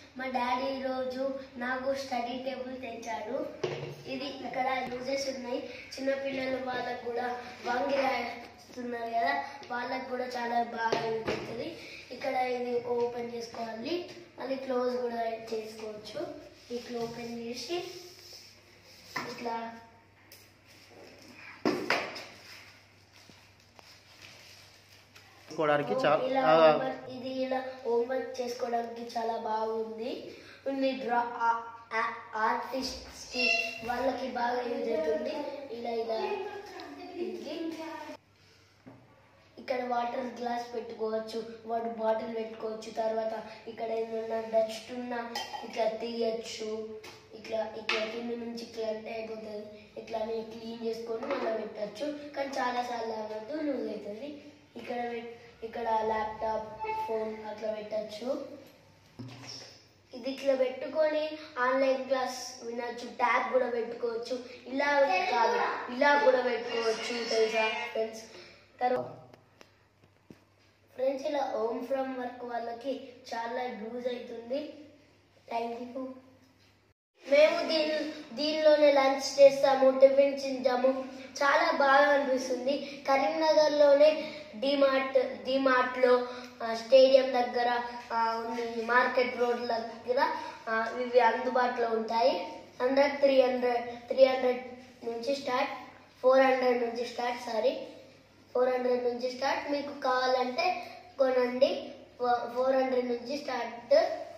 మా డాడీ ఈరోజు నాకు స్టడీ టేబుల్ తెచ్చాడు ఇది ఇక్కడ యూజెస్ ఉన్నాయి చిన్నపిల్లలు వాళ్ళకు కూడా వంగి రాస్తున్నారు కదా వాళ్ళకు కూడా చాలా బాగా యూజ్ అవుతుంది ఇక్కడ ఇది ఓపెన్ చేసుకోవాలి మళ్ళీ క్లోజ్ కూడా చేసుకోవచ్చు ఇట్లా ఓపెన్ చేసి ఇట్లా చేసుకోవడానికి చాలా ఇలా ఆ, homework- ఇది ఇలా హోంవర్క్ చేసుకోవడానికి చాలా బాగుంది ఉంది డ్రా ఆర్టిస్ట్ కి వాళ్ళకి బాగా యూజ్ అవుతుంది ఇలా ఇలా ఇది. ఇక్కడ వాటర్ గ్లాస్ పెట్టుకోవచ్చు వాటర్ బాటిల్ పెట్టుకోవచ్చు తర్వాత ఇక్కడ ఏదైనా డస్ట్ ఉన్నా ఇట్లా తీయచ్చు ఇట్లా ఇట్లా కింద నుంచి ఇట్లా అంటే అయిపోతుంది ఇట్లా క్లీన్ చేసుకొని మళ్ళీ పెట్టచ్చు కానీ చాలా సార్లు అవ్వద్దు లూజ్ అవుతుంది ఇక్కడ పెట్- ఇక్కడ ల్యాప్టాప్ ఫోన్ అట్లా పెట్టచ్చు ఇది ఇట్లా పెట్టుకొని ఆన్లైన్ క్లాస్ వినొచ్చు ట్యాబ్ కూడా పెట్టుకోవచ్చు ఇలా కాదు ఇలా కూడా పెట్టుకోవచ్చు తెలుసా ఫ్రెండ్స్ తర్వాత ఫ్రెండ్స్ ఇలా హోమ్ ఫ్రమ్ వర్క్ వాళ్ళకి చాలా యూజ్ అవుతుంది థ్యాంక్ యూ మేము దీని దీనిలోనే లంచ్ చేస్తాము టిఫిన్ తింటాము చాలా బాగా అనిపిస్తుంది కరీంనగర్లోనే డిమార్ట్ డిమార్ట్లో స్టేడియం దగ్గర ఆ, ఉంది మార్కెట్ రోడ్ల దగ్గర ఆ, ఇవి అందుబాటులో ఉంటాయి hundred three hundred three hundred నుంచి స్టార్ట్ ఫోర్ హండ్రెడ్ నుంచి స్టార్ట్ సారీ ఫోర్ హండ్రెడ్ నుంచి స్టార్ట్ మీకు కావాలంటే కొనండి ఫోర్ హండ్రెడ్ నుంచి స్టార్ట్